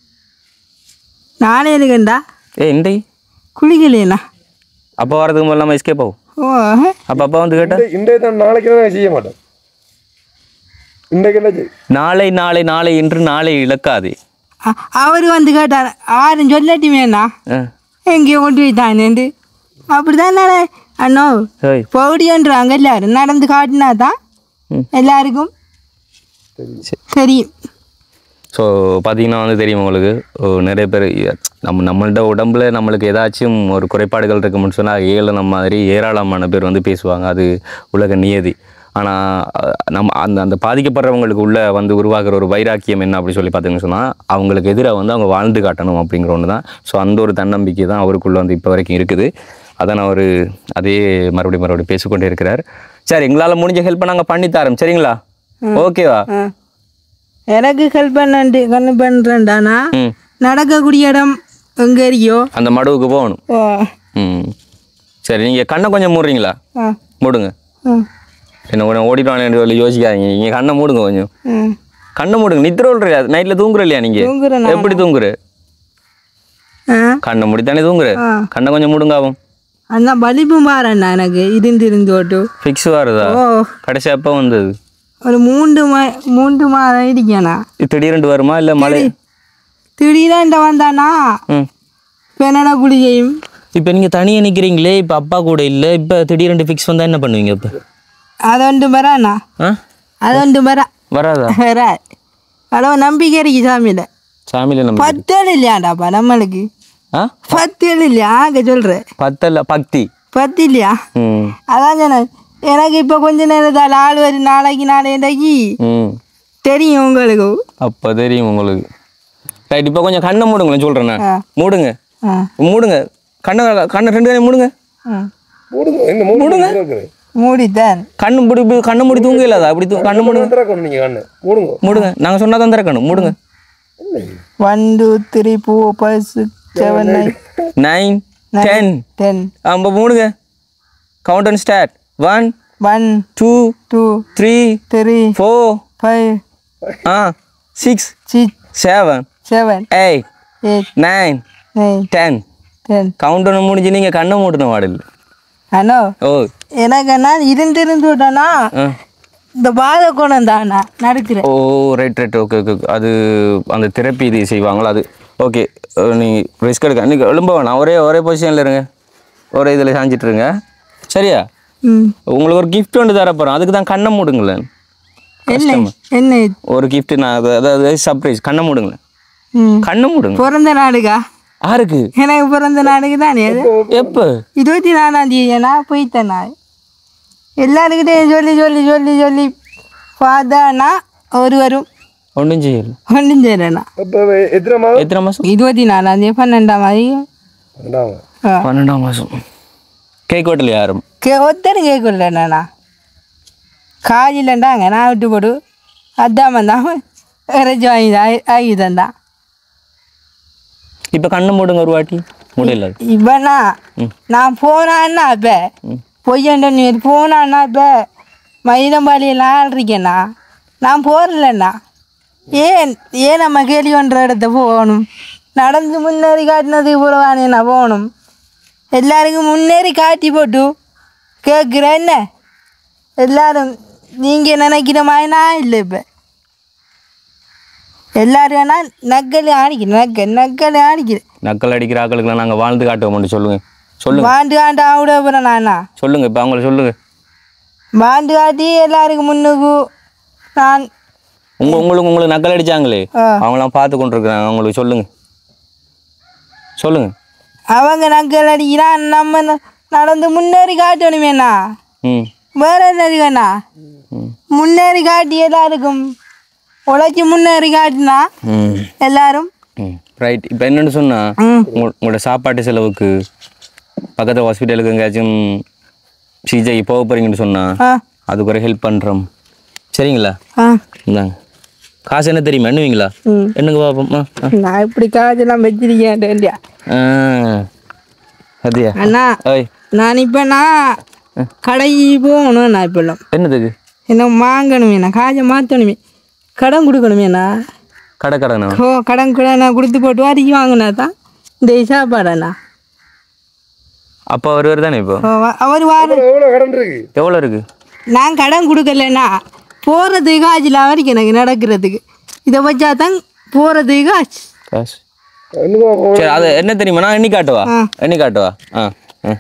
நானே இருக்கேன்டா ஏ இண்டை குளிக்கலையண்ணா அப்போ வரதுக்கு முதல்ல எஸ்கேப் ஆகும் ஓ அப்போ அப்பா வந்து கேட்டா இன்றைய தான் நாளைக்கு தான் செய்ய மாட்டேன் இன்றைக்கு என்ன செய் நாளை நாளை நாளை என்று நாளை இழக்காது அ- அவர் வந்து கேட்டார் ஆரும் சொல்லட்டுமேண்ணா ஆ எங்கேயோ கொண்டு போய்த்தானேண்டு அப்படி தான் நான் அண்ணோ ஹோய் பவுடியன்றாங்க எல்லாரும் நடந்து காட்டினா தான் ம். எல்லாருக்கும் தெரியும் ஸோ பார்த்தீங்கன்னா வந்து தெரியும் உங்களுக்கு ஓ, நிறைய பேர் இ- நம்ம நம்மள்ட்ட உடம்புல நம்மளுக்கு ஏதாச்சும் ஒரு குறைபாடுகள் இருக்கும்னு சொன்னால் ஏழன மாதிரி ஏராளமான பேர் வந்து பேசுவாங்க அது உலக நியதி ஆனால் நம்ம அந்த அந்த பாதிக்கப்படுறவங்களுக்கு உள்ள வந்து உருவாக்குற ஒரு வைராக்கியம் என்ன அப்படி சொல்லி பார்த்தீங்கன்னு சொன்னால் அவங்களுக்கு எதிராக வந்து அவங்க வாழ்ந்து காட்டணும் அப்படிங்கிற ஒன்று தான் ஸோ அந்த ஒரு தன்னம்பிக்கை தான் அவருக்குள்ள வந்து இப்போ வரைக்கும் இருக்குது அதான் அவர் அதே மறுபடியும் மறுபடியும் பேசிக்கொண்டே இருக்கிறார் சரி எங்களால் முடிஞ்ச ஹெல்ப்பை நாங்கள் பண்ணித்தாரோம் சரிங்களா ஓகேவா ஆ. எனக்கு ஹெல்ப் பண்ணு கண்ணு பண்ணுறேன்டானா ம் நடக்கக்கூடிய இடம் எங்கே இருக்கியோ அந்த மடுவுக்கு போகணும் ஓ ம் சரி நீங்கள் கண்ணை கொஞ்சம் மூடுறீங்களா ஆ மூடுங்க ம் என்ன கொஞ்சம் ஓடிடுவானு சொல்லி யோசிக்காதீங்க நீங்கள் கண்ணை மூடுங்க கொஞ்சம் ம் கண்ணை மூடுங்க நித்திர இல்லையா நைட்டில் தூங்குற இல்லையா நீங்கள் தூங்குறேன் எப்படி தூங்குற ஆ கண்ணை மூடித்தானே தூங்குற ஆ. கண்ணை கொஞ்சம் மூடுங்க ஆகும் அந்த பலிப்பும் பாருண்ணா எனக்கு இருந்து இருந்து ஓட்டு ஃபிக்ஸ் வருதா ஓ கடைசி அப்போ வந்தது ஒரு மூன்று மா மூன்று மாதம் இருக்கேண்ணா இது திடீரென்று வருமா இல்லை மழை திடீரென்று வந்தானா ம் இப்போ என்னடா குளிகையும் இப்போ நீங்கள் தனியாக நிற்கிறீங்களே இப்போ அப்பா கூட இல்லை இப்போ திடீரென்று ஃபிக்ஸ் வந்தால் என்ன பண்ணுவீங்க இப்போ அதொண்டு வராண்ணா ஆ அதொண்டு வரா வராதா வரா அவ்வளோ நம்பிக்கை இருக்கு சாமியில சாமியில் நம்ம பத்தேழு இல்லையாண்டாப்பா நம்மளுக்கு ஆ பத்தேழு இல்லையா ஆக சொல்கிறேன் பத்தல்ல பக்தி பத்து இல்லையா ம் அதான் சொன்னேன் எனக்கு இப்போ கொஞ்ச நேரத்தால் ஆள் வரும் நாளைக்கு நாளைக்கு ம் தெரியும் உங்களுக்கு அப்போ தெரியும் உங்களுக்கு ரைட் இப்போ கொஞ்சம் கண்ணை மூடுங்களேன் சொல்கிறேன் நான் ஆ. மூடுங்க ஆ மூடுங்க கண்ணை கண்ணை ரெண்டு கண்ணை மூடுங்க ஆ மூடுங்க என்ன மூடுங்க இருக்குது மூடித்தான் கண்ணு மூடி இப்படி கண்ணை மூடி தூங்க இல்லாதா அப்படி தூ கண்ணு மூடுங்க திறக்கணும் நீங்கள் கண்ணு மூடுங்க மூடுங்க நாங்கள் சொன்னா தான் திறக்கணும் மூடுங்க one two three four five six seven nine nine ten ten ஆ மூடுங்க count and start one one two two three three four five ஆ six six seven seven eight eight nine nine ten ten count ஒன்று முடிஞ்சு நீங்கள் கண்ணை மூடணும் வாடல் அண்ணோ ஓ எனக்கு என்ன இருந்து இருந்து விட்டேன்னா ஆ இந்த பாத குணம் தான் நான் நடக்கிறேன் ஓ ரைட் ரைட் ஓகே ஓகே அது அந்த தெரப்பி இது செய்வாங்களா அது ஓகே நீ ரிஸ்க் எடுக்க நீங்கள் எழும்ப வேணாம் ஒரே ஒரே பொசிஷனில் இருங்க ஒரே இதில் சாஞ்சிட்டு இருங்க சரியா ம் உங்களுக்கு ஒரு gift ஒன்று தர போகிறோம் அதுக்கு தான் கண்ணை மூடுங்களேன் என்ன என்ன இது? ஒரு gift நான் அது- அதாவது சர்ப்ரைஸ் கண்ணை மூடுங்களேன் ம் கண்ணை மூடுங்க பிறந்த நாடுகா யாருக்கு எனக்கு பிறந்த நாடுக்கு தானே அது எப்போ இருபத்தி நாலாம் தேதி நான் போயிட்டேன் நான் எல்லாருக்கிட்டையும் சொல்லி சொல்லி சொல்லி சொல்லி பார்த்தானா ஒருவரும் ஒன்றும் செய்யல ஒன்றும் செய்யலைண்ணா இப்போ எத்தனை மாதம் எத்தனை மாதம் இருபத்தி நாலாம் தேதி பன்னெண்டாம் தேதி ரெண்டாவது ஆ. பன்னெண்டாம் மாதம் கேக் ஹோட்டல் யாரும் கே ஒத்தரும் கேட்கலண்ணா காஜிலண்டாங்க நான் விட்டு போடு அதான் வந்தான் இறைச்சி வாங்கி ஆகி- ஆகி தந்தான் இப்போ கண்ணை மூடுங்க ஒரு வாட்டி முடியல அது. இவனா நான் போனான்னா இப்போ பொய்யண்ட நீ போனான்னா இப்போ மயிலம்பாடியெல்லாம் ஆள்றீங்கண்ணா நான் போகிறலண்ணா ஏன் ஏன் நம்ம கேள்வி பண்ணுற இடத்த போகணும் நடந்து முன்னேறி காட்டினதுக்கு புறவானே நான் போகணும் எல்லாருக்கும் முன்னேறி காட்டி போட்டு கேட்குறேன் என்ன எல்லாரும் நீங்கள் நினைக்கிற மாதிரி நான் இல்லை இப்போ எல்லாரும் வேணா நக்கல் ஆணிக்கிறேன் நக்கல் நக்கல் ஆணிக்கிறேன் நக்கல் அடிக்கிற ஆக்களுக்குலாம் நாங்கள் வாழ்ந்து காட்டுவோம் சொல்லுங்க சொல்லுங்க வாண்டு ஆண்டு ஆவிட போகிறேன் நானா சொல்லுங்க இப்போ அவங்கள சொல்லுங்க வாண்டு காட்டி எல்லாருக்கும் முன்னுக்கு நான் உங்க உங்களுக்கு உங்களுக்கு நக்கல் அடிச்சாங்களே ஆ. அவங்களாம் பார்த்து கொண்டிருக்கிறாங்க அவங்களுக்கு சொல்லுங்க சொல்லுங்க அவங்க நக்கல் அடிக்கிறான் நம்ம ந- நடந்து முன்னேறி காட்டணுமேண்ணா ம் வேற என்ன இருக்குண்ணா ம். முன்னேறி காட்டி எல்லாருக்கும் உழைச்சி முன்னேறி காட்டினா ம் எல்லாரும் ம் ரைட் இப்போ என்னன்னு சொன்னா ம் உங்க- உங்களோட சாப்பாட்டு செலவுக்கு பக்கத்து ஹாஸ்பிட்டலுக்கு எங்கேயாச்சும் சிஜைக்கு போக போறீங்கன்னு சொன்னா ஆ அதுக்கு ஒரு ஹெல்ப் பண்ணுறோம் சரிங்களா ஆ இந்தாங்க காசு என்ன தெரியுமா எண்ணுவீங்களா ம் என்னங்க பார்ப்போம் ஆ, ஆ. நான் இப்படி காசெல்லாம் வச்சிருக்கேன் இல்லையா ஆ அதியா அண்ணா ஓய் நான் இப்போ நான் கடைக்கு போகணும் நான் இப்பெல்லாம் என்னதுக்கு என்ன வாங்கணுமே நான் காசை மாற்றணுமே கடன் கொடுக்கணுமேண்ணா கடை கடைண்ணா ஓ கடன் கூட நான் கொடுத்து போட்டு வாரிக்கு வாங்கினா தான் இந்த சாப்பாடண்ணா அப்போ வருவார் தானே இப்போ ஓ, வ- அவர் வார எவ்வளோ கடன் இருக்கு எவ்வளோ இருக்கு நான் கடன் கொடுக்கலண்ணா போகிறதுக்கு காசு இல்லாம இருக்கு எனக்கு நடக்கிறதுக்கு இதை வச்சா தான் போகிறதுக்கு காசு காசு இன்னும் சரி அது என்ன தெரியுமா நான் எண்ணி காட்டுவா ஆ. எண்ணி காட்டுவா ஆ ஆ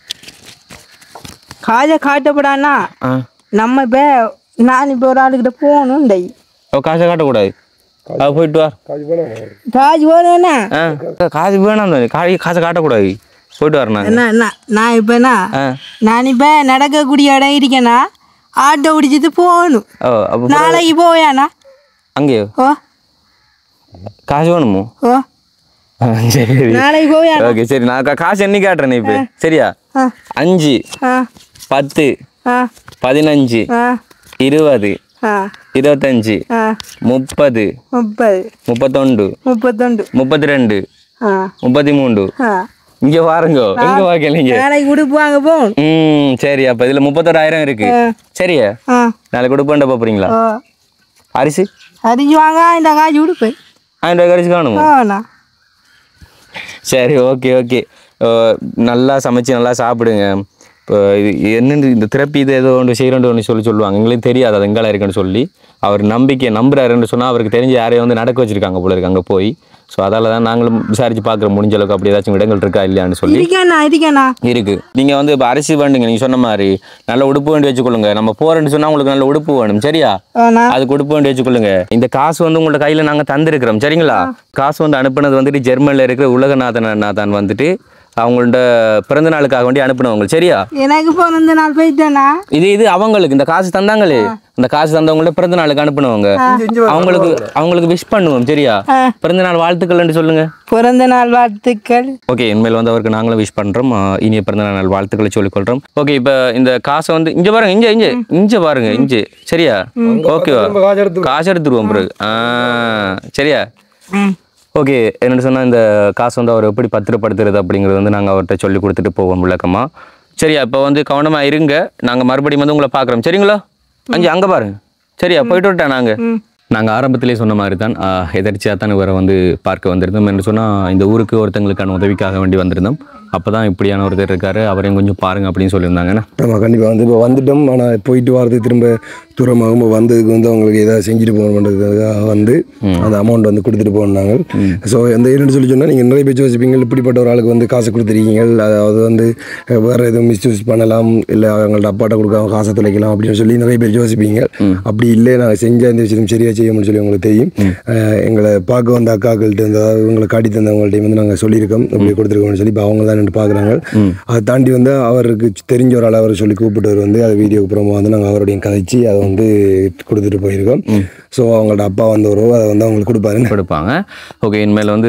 காசை காட்டப்படாண்ணா ஆ நம்ம இப்போ நான் இப்போ ஒரு ஆளுக்கிட்ட போகணும் டை ஓ காசை காட்டக்கூடாது அது போயிட்டு வா காசு வேணாம் காசு போகணும்ண்ணா ஆ காசு வேணாம் தானே. கா- காசை காட்டக்கூடாது போயிட்டு வரேன் என்ன நான் நான் இப்போண்ணா ஆ நான் இப்போ நடக்கக்கூடிய இடம் இருக்கேண்ணா ஆட்டோ பிடிச்சிட்டு போகணும் ஓ அப்போ நாளைக்கு போவேண்ணா அங்கேயோ ஓ காசு வேணுமோ ஓ ஆ, சரி நாளைக்கு போவேண்ணா ஓகே சரி நான் கா- காசு எண்ணி காட்டுறேன் இப்போ சரியா ஆ அஞ்சு ஆ பத்து ஆ பதினஞ்சு ஆ இருபது ஆ இருபத்தஞ்சு ஆ முப்பது முப்பது முப்பத்தொண்டு முப்பத்தொண்டு முப்பத்தி ரெண்டு ஆ முப்பத்தி மூணு ஆ இங்க பாருங்க எங்க வாக்கலீங்க நாளைக்கு கொடுப்பாங்க போகணும் ம் சரி அப்ப இதுல முப்பத்தோராயிரம் இருக்கு சரியா ஆ நாளைக்கு கொடுப்பேன்டா போறீங்களா ஓ அரிசி அரிஞ்சு வாங்க இந்த காசு கொடுப்பேன் ஆயிரம் ரூபாய்க்கு அரிசி காணுமா ஆண்ணா சரி ஓகே ஓகே நல்லா சமைச்சு நல்லா சாப்பிடுங்க இப்போ இது என்னென்னு இந்த திறப்பி இது ஏதோ ஒன்று செய்கிறோன்னு ஒன்று சொல்லி சொல்லுவாங்க எங்களுக்கு தெரியாது அது எங்கெல்லாம் இருக்குன்னு சொல்லி அவர் நம்பிக்கை நம்புறாருன்னு சொன்னால் அவருக்கு தெரிஞ்ச யாரையும் வந்து நடக்க வச்சிருக்காங்க போல இருக்கு அங்கே போய் ஸோ அதால தான் நாங்களும் விசாரிச்சு பார்க்குறோம் முடிஞ்ச அளவுக்கு அப்படி ஏதாச்சும் இடங்கள் இருக்கா இல்லையான்னு சொல்லி இருக்கேண்ணா இருக்கேண்ணா இருக்கு நீங்க வந்து இப்போ அரிசி வேண்டுங்க நீங்க சொன்ன மாதிரி நல்ல உடுப்பு வேண்டி வச்சுக்கொள்ளுங்க நம்ம போறேன்னு சொன்னா உங்களுக்கு நல்ல உடுப்பு வேணும் சரியா ஆண்ணா அதுக்கு உடுப்பு வேண்டி வச்சுக்கொள்ளுங்க இந்த காசு வந்து உங்களோட கையில நாங்க தந்திருக்கிறோம் சரிங்களா காசு வந்து அனுப்புனது வந்துட்டு ஜெர்மனில இருக்கிற உலகநாதன் நாதான் வந்துட்டு அவங்களோட பிறந்த நாளுக்காக வேண்டி அனுப்பினவங்க சரியா எனக்கு பிறந்த நாள் போயிட்டேண்ணா இது இது அவங்களுக்கு இந்த காசு தந்தாங்களே இந்த காசு தந்தவங்கள பிறந்த நாளுக்கு அனுப்பினவங்க அவங்களுக்கு அவங்களுக்கு விஷ் பண்ணுவோம் சரியா பிறந்த நாள் வாழ்த்துக்கள்னு சொல்லுங்க பிறந்த நாள் வாழ்த்துக்கள் ஓகே இனிமேல் வந்து அவருக்கு நாங்களும் விஷ் பண்றோம் ஆஹ் இனிய பிறந்த நாள் வாழ்த்துக்களை சொல்லிக்கொள்றோம் ஓகே இப்போ இந்த காசை வந்து இங்க பாருங்க இங்க இங்க இங்க பாருங்க இங்க சரியா ஓகேவா காசு எடுத்து காசு எடுத்துருவோம் பிறகு ஆ சரியா ஓகே என்னென்னு சொன்னால் இந்த காசு வந்து அவர் எப்படி பத்திரப்படுத்துறது அப்படிங்கிறது வந்து நாங்கள் அவர்கிட்ட சொல்லி கொடுத்துட்டு போவோம் விளக்கமாக சரியா இப்போ வந்து கவனமாக இருங்க நாங்கள் மறுபடியும் வந்து உங்களை பார்க்குறோம் சரிங்களா அஞ்சு அங்கே பாருங்க சரியா போயிட்டு விட்டேன் நாங்கள் நாங்கள் ஆரம்பத்திலே சொன்ன மாதிரி தான் எதர்ச்சியாக தான் இவரை வந்து பார்க்க வந்திருந்தோம் என்று சொன்னால் இந்த ஊருக்கு ஒருத்தங்களுக்கான உதவிக்காக வேண்டி வந்திருந்தோம் அப்போ தான் இப்படியான ஒருத்தர் இருக்காரு அவரையும் கொஞ்சம் பாருங்க அப்படின்னு சொல்லியிருந்தாங்கண்ணா ஆமாம் கண்டிப்பாக வந்து இப்போ வந்துட்டோம் ஆனால் போயிட்டு வரது திரும்ப தூரமாக வந்ததுக்கு வந்து அவங்களுக்கு ஏதாவது செஞ்சுட்டு போகணுன்றதுக்காக வந்து அந்த அமௌண்ட் வந்து கொடுத்துட்டு போனாங்க ஸோ எந்த என்னன்னு சொல்லி சொன்னால் நீங்கள் நிறைய பேர் யோசிப்பீங்க இப்படிப்பட்ட ஒரு ஆளுக்கு வந்து காசு கொடுத்துருக்கீங்க அதாவது வந்து வேறு எதுவும் மிஸ்யூஸ் பண்ணலாம் இல்லை அவங்கள்ட்ட அப்பாட்ட கொடுக்காம காசை தொலைக்கலாம் அப்படின்னு சொல்லி நிறைய பேர் யோசிப்பீங்க அப்படி இல்லை நாங்கள் செஞ்ச இந்த விஷயம் சரியாக செய்யணும்னு சொல்லி உங்களுக்கு தெரியும் அஹ் எங்களை பார்க்க வந்த அக்காக்கள்கிட்ட இந்த அதாவது உங்களை காட்டி தந்தவங்கள்ட்டையும் வந்து நாங்கள் சொல்லியிருக்கோம் இப்படி கொடுத்துருக்கோம்னு சொல்லி இப்போ அவங்க தான் நின்று பார்க்குறாங்க அதை தாண்டி வந்து அவருக்கு தெரிஞ்ச ஒரு ஆள் அவரை சொல்லி கூப்பிட்டவர் வந்து அது வீடியோக்கு அப்புறமா வந்து நாங்கள் அவருடைய கதைச்சு அதை வந்து கொடுத்துட்டு போயிருக்கோம் ஸோ அவங்களோட அப்பா வந்தவரோ அதை வந்து அவங்களுக்கு கொடுப்பாருன்னு கொடுப்பாங்க ஓகே இனிமேல் வந்து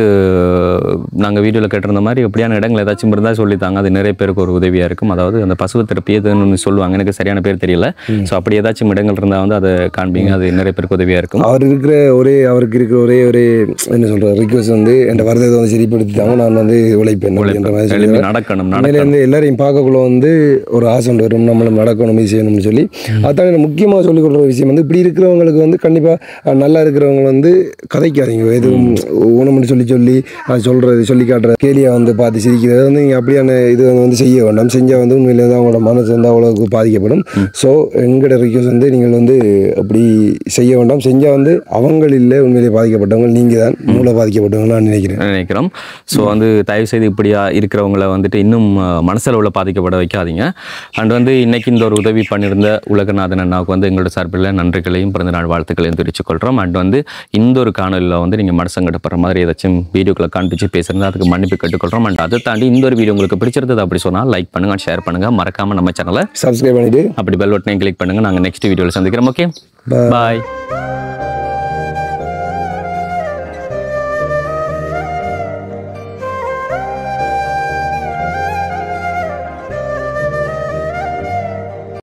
நாங்கள் வீடியோவில் கேட்டிருந்த மாதிரி எப்படியான இடங்கள் ஏதாச்சும் இருந்தால் சொல்லித்தாங்க அது நிறைய பேருக்கு ஒரு உதவியாக இருக்கும் அதாவது அந்த பசுவை தெரப்பி எதுன்னு சொல்லுவாங்க எனக்கு சரியான பேர் தெரியல ஸோ அப்படி ஏதாச்சும் இடங்கள் இருந்தால் வந்து அதை காண்பீங்க அது நிறைய பேருக்கு உதவியாக இருக்கும் அவர் இருக்கிற ஒரே அவருக்கு இருக்கிற ஒரே ஒரே என்ன சொல்ற ரிக்வஸ்ட் வந்து என் வரதை வந்து சரிப்படுத்திட்டாங்க நான் வந்து உழைப்பேன் அப்படின்ற மாதிரி எழுப்பி சொல்லுவேன். நடக்கணும் உண்மையிலே நடக்கணும் வந்து எல்லாரையும் பார்க்கக்குள்ள வந்து ஒரு ஆசை ஒன்று வரும் நம்மளும் நடக்கணும் இது செய்யணும்னு சொல்லி அதான் எனக்கு முக்கியமாக சொல்லிக் கொடுக்குற விஷயம் வந்து இப்படி இருக்கிறவங்களுக்கு வந்து கண்டிப்பாக நல்லா இருக்கிறவங்க வந்து கதைக்காதீங்க எதுவும் ஊனம்னு சொல்லி சொல்லி அது சொல்கிறது சொல்லி காட்டுற கேலியை வந்து பார்த்து சிரிக்கிறது வந்து நீங்கள் அப்படியான இது வந்து செய்ய வேண்டாம் செஞ்சால் வந்து உண்மையிலே வந்து அவங்களோட மனசு வந்து அவ்வளோக்கு பாதிக்கப்படும் ஸோ எங்களோட ரிக்வஸ்ட் வந்து நீங்கள் வந்து அப்படி செய்ய வேண்டாம் செஞ்சால் வந்து அவங்கள் இல்லை உண்மையிலே பாதிக்கப்பட்டவங்க நீங்கள் தான் மூளை பாதிக்கப்பட்டவங்க நான் நினைக்கிறேன் நினைக்கிறோம் ஸோ வந்து தயவு செய்து இப்படியா இருக்கிறவங்கள வந்துட்டு இன்னும் அஹ், மனசளவில் பாதிக்கப்பட வைக்காதீங்க அண்ட் வந்து இன்னைக்கு இந்த ஒரு உதவி பண்ணியிருந்த உலகநாதன் அண்ணாவுக்கு வந்து எங்களோட சார்பில் நன்றிகளையும் பிறந்தநாள் வாழ்த்துக்களையும் தெரிவித்துக் கொள்கிறோம் அண்ட் வந்து இந்த ஒரு காணொலியில் வந்து நீங்கள் மனசங்கடப்படுற மாதிரி ஏதாச்சும் வீடியோக்களை காண்பிச்சு பேசுறது அதுக்கு மன்னிப்பு கேட்டுக்கொள்கிறோம் அண்ட் அதை தாண்டி இந்த ஒரு வீடியோ உங்களுக்கு பிடிச்சிருந்தது அப்படி சொன்னால் லைக் பண்ணுங்க ஷேர் பண்ணுங்க மறக்காம நம்ம சேனலை சப்ஸ்கிரைப் பண்ணிவிட்டு அப்படி பெல் பட்டனையும் கிளிக் பண்ணுங்க நாங்கள் நெக்ஸ்ட் வீடியோவில் சந்திக்கிறோம் ஓகே பாய்